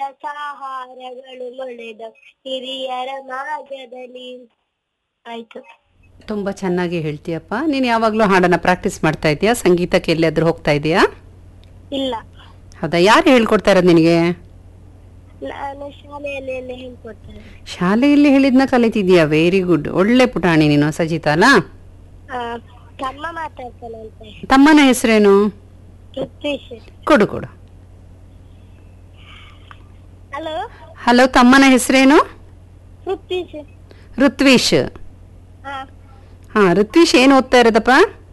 ರಸಾಹಾರಗಳು ಮೊಳೆದ ಹಿರಿಯರ ಮಾರ್ಗದಲ್ಲಿ ಆಯ್ತು ತುಂಬ ಚೆನ್ನಾಗಿ ಹೇಳ್ತೀಯಪ್ಪ ನೀನು ಯಾವಾಗಲೂ ಹಾಡನ್ನು ಪ್ರಾಕ್ಟೀಸ್ ಮಾಡ್ತಾ ಇದೆಯಾ ಸಂಗೀತಕ್ಕೆ ಎಲ್ಲಿಯಾದ್ರೂ ಹೋಗ್ತಾ ಇದೆಯಾ ಇಲ್ಲ ಹೌದಾ ಯಾರು ಹೇಳ್ಕೊಡ್ತಾ ಇರೋದು ನಿನಗೆ ನಾನು ಶಾಲೆಯಲ್ಲಿ ಎಲ್ಲ ಹೇಳ್ಕೊಡ್ತೇನೆ ಶಾಲೆಯಲ್ಲಿ ಹೇಳಿದ್ನ ಕಲಿತಿದ್ಯಾ ವೆರಿ ಗುಡ್ ಒಳ್ಳೆ ಪುಟಾಣಿ ನೀನು ಸಜಿತಾ ಅಲ್ಲ ಆ, ತಮ್ಮ ಮಾತಾಡ್ತಾನಂತೆ ತಮ್ಮನ ಹೆಸರೇನು ಪೃಥ್ವೀಶ್ ಕೊಡು ಕೊಡು ಹಲೋ ಹಲೋ ತಮ್ಮನ ಹೆಸರೇನು ಪೃಥ್ವೀಶ್ ಋತ್ವೀಶ್ ಹಾ ಹಾ ಋತ್ವೀಶ್ ಏನು ಓದ್ತಾ ಇರೋದಪ್ಪ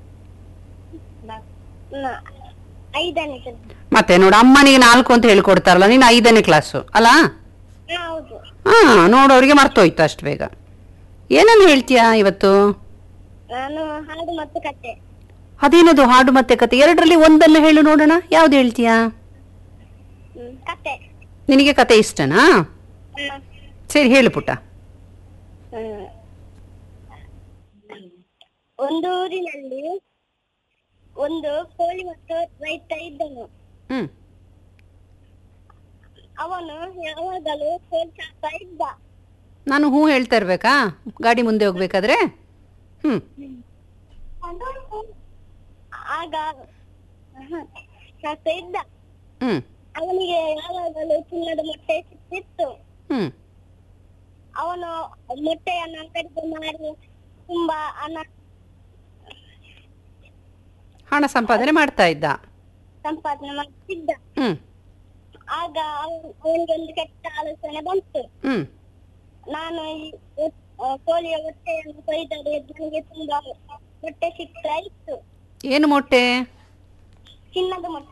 ನ- ಐದನೇ ಕ್ಲಾಸ್ ಮತ್ತೆ ನೋಡು ಅಮ್ಮನಿಗೆ ನಾಲ್ಕು ಅಂತ ಹೇಳ್ಕೊಡ್ತಾರಲ್ಲ ನೀನು ಐದನೇ ಕ್ಲಾಸು ಅಲ್ಲ ಹಾ ಹೌದು ಹಾ ನೋಡು ಅವರಿಗೆ ಮರ್ತೋಯ್ತು ಅಷ್ಟು ಬೇಗ ಏನನ್ನು ಹೇಳ್ತೀಯಾ ಇವತ್ತು ನಾನು ಹಾಡು ಮತ್ತು ಕತೆ ಅದೇನದು ಹಾಡು ಮತ್ತೆ ಕತೆ ಎರಡರಲ್ಲಿ ಒಂದನ್ನು ಹೇಳು ನೋಡೋಣ ಯಾವ್ದು ಹೇಳ್ತೀಯಾ ಹ್ಮ್, ಕತೆ ನಿನಗೆ ಕತೆ ಇಷ್ಟನಾ ಹಾ. ಸರಿ ಹೇಳು ಪುಟ್ಟ ಹ್ಮ್. ಒಂದು ಊರಿನಲ್ಲಿ ಒಂದು ಕೋಳಿ ಮತ್ತು ರೈತ ಇದ್ದನು ಹ್ಮ್ ಅವನು ಯಾವಾಗಲೂ ಕೋಳಿ ಸಾಕ್ತಾ ಇದ್ದ ನಾನು ಹೂ ಹೇಳ್ತಾ ಇರ್ಬೇಕಾ ಗಾಡಿ ಮುಂದೆ ಹೋಗ್ಬೇಕಾದ್ರೆ ಹ್ಮ್ ಆಗ ಸಾಕ್ತಾ ಇದ್ದ ಹ್ಮ್ ಅವನಿಗೆ ಯಾವಾಗಲೂ ಚಿನ್ನದ ಮೊಟ್ಟೆ ಸಿಕ್ತಿತ್ತು ಹ್ಮ್ ಅವನು ಮೊಟ್ಟೆಯನ್ನು ಅಂಗಡಿಗೆ ಮಾರಿ ತುಂಬಾ ಹಣ ಹಣ ಸಂಪಾದನೆ ಮಾಡ್ತಾ ಇದ್ದ ಸಂಪಾದನೆ ಮಾಡ್ತಿದ್ದ ಹ್ಮ್ ಆಗ ಅವನು ಅವನಿಗೊಂದು ಕೆಟ್ಟ ಆಲೋಚನೆ ಬಂತು ಹ್ಮ್ ನಾನು ಈ ಒ- ಆ, ಕೋಳಿಯ ಹೊಟ್ಟೆಯನ್ನು ಕೊಯ್ದರೆ ನನಗೆ ತುಂಬಾ ಮೊಟ್ಟೆ ಸಿಗ್ತಾ ಇತ್ತು ಏನು ಮೊಟ್ಟೆ ಚಿನ್ನದ ಮೊಟ್ಟೆ